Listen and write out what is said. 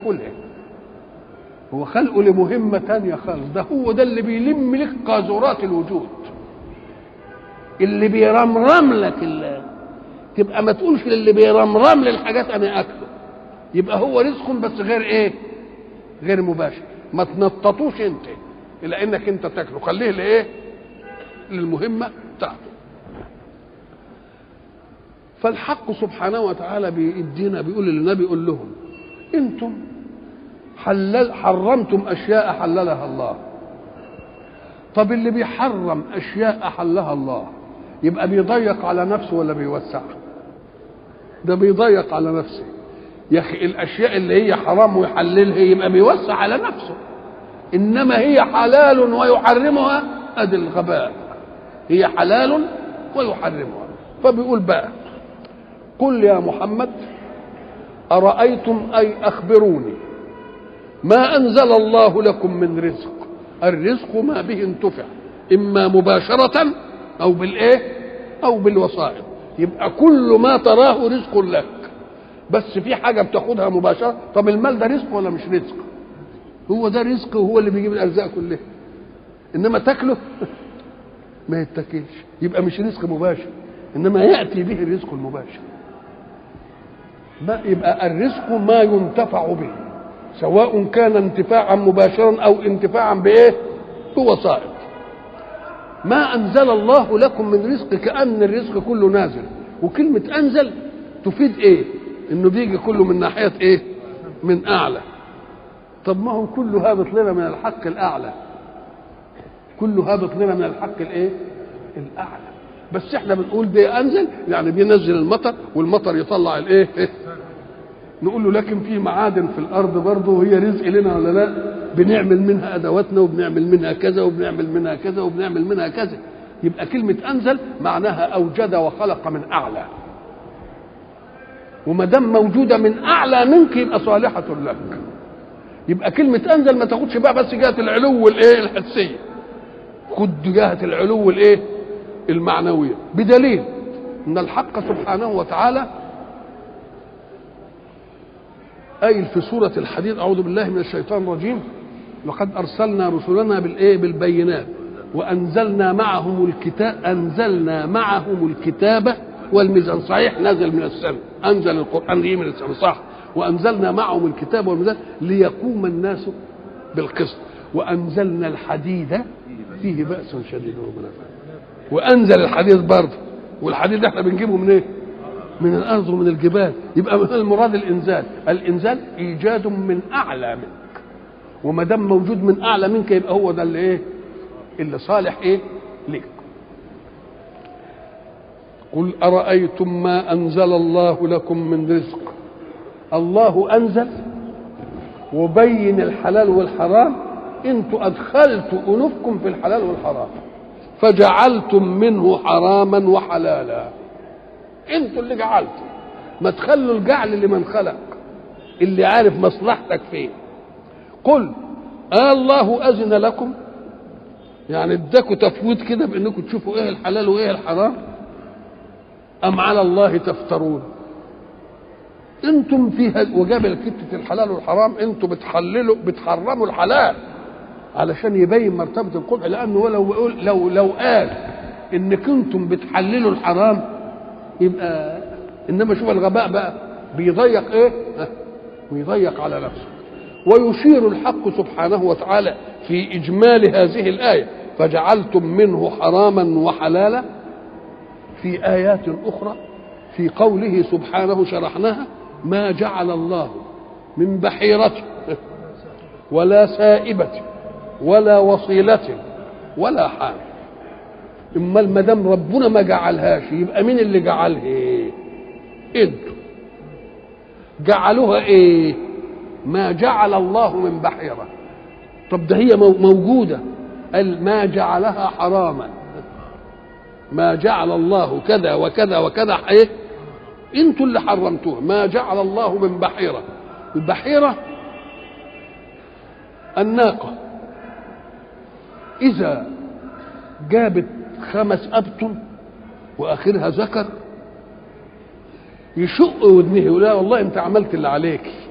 كلها هو خلقه لمهمة تانية خالص ده هو ده اللي بيلم لك قاذورات الوجود اللي بيرمرم لك اللي تبقى ما تقولش للي بيرمرم للحاجات انا اكله يبقى هو رزق بس غير ايه غير مباشر ما تنططوش انت الى انك انت تاكله خليه لايه للمهمه بتاعته فالحق سبحانه وتعالى بيدينا بيقول للنبي قول لهم انتم حلل حرمتم اشياء حللها الله طب اللي بيحرم اشياء احلها الله يبقى بيضيق على نفسه ولا بيوسع ده بيضيق على نفسه يا اخي الاشياء اللي هي حرام ويحللها يبقى بيوسع على نفسه انما هي حلال ويحرمها ادي الغباء هي حلال ويحرمها فبيقول بقى قل يا محمد ارايتم اي اخبروني ما انزل الله لكم من رزق الرزق ما به انتفع اما مباشره او بالايه او بالوسائط يبقى كل ما تراه رزق لك بس في حاجه بتاخدها مباشره طب المال ده رزق ولا مش رزق هو ده رزق وهو اللي بيجيب الارزاق كلها انما تاكله ما يتاكلش يبقى مش رزق مباشر انما ياتي به الرزق المباشر ما يبقى الرزق ما ينتفع به سواء كان انتفاعا مباشرا او انتفاعا بايه بوسائط ما انزل الله لكم من رزق كان الرزق كله نازل وكلمه انزل تفيد ايه انه بيجي كله من ناحيه ايه من اعلى طب ما هو كله هابط لنا من الحق الاعلى كله هابط لنا من الحق الايه الاعلى بس احنا بنقول ده انزل يعني بينزل المطر والمطر يطلع الايه نقول له لكن في معادن في الارض برضه وهي رزق لنا ولا لا بنعمل منها ادواتنا وبنعمل منها كذا وبنعمل منها كذا وبنعمل منها كذا يبقى كلمه انزل معناها اوجد وخلق من اعلى وما دام موجوده من اعلى منك يبقى صالحه لك يبقى كلمه انزل ما تاخدش بقى بس جهه العلو الايه الحسيه خد جهه العلو الايه المعنويه بدليل ان الحق سبحانه وتعالى قايل في سورة الحديد أعوذ بالله من الشيطان الرجيم لقد أرسلنا رسلنا بالإيه بالبينات وأنزلنا معهم الكتاب أنزلنا معهم الكتاب والميزان صحيح نزل من السماء أنزل القرآن دي من السماء صح وأنزلنا معهم الكتاب والميزان ليقوم الناس بالقسط وأنزلنا الحديد فيه بأس شديد ومنافع وأنزل الحديد برضه والحديد احنا بنجيبه من ايه؟ من الارض ومن الجبال يبقى المراد الانزال الانزال ايجاد من اعلى منك وما دام موجود من اعلى منك يبقى هو ده اللي ايه اللي صالح ايه لك قل ارايتم ما انزل الله لكم من رزق الله انزل وبين الحلال والحرام انتوا ادخلتوا انوفكم في الحلال والحرام فجعلتم منه حراما وحلالا انتوا اللي جعلتوا ما تخلوا الجعل لمن خلق اللي عارف مصلحتك فين قل آه الله أذن لكم يعني اداكوا تفويض كده بانكم تشوفوا ايه الحلال وايه الحرام ام على الله تفترون انتم فيها وجاب كتة الحلال والحرام انتم بتحللوا بتحرموا الحلال علشان يبين مرتبة القبح لانه لو لو لو قال انك انتم بتحللوا الحرام يبقى انما شوف الغباء بقى بيضيق ايه بيضيق على نفسه ويشير الحق سبحانه وتعالى في اجمال هذه الايه فجعلتم منه حراما وحلالا في ايات اخرى في قوله سبحانه شرحناها ما جعل الله من بحيرة ولا سائبة ولا وصيلة ولا حامل امال ما دام ربنا ما جعلهاش يبقى مين اللي جعلها ايه انتوا جعلوها ايه ما جعل الله من بحيره طب ده هي موجوده قال ما جعلها حراما ما جعل الله كذا وكذا وكذا ايه انتوا اللي حرمتوها ما جعل الله من بحيره البحيره الناقه اذا جابت خمس أبطن وآخرها ذكر يشق ودنه يقول لا والله أنت عملت اللي عليك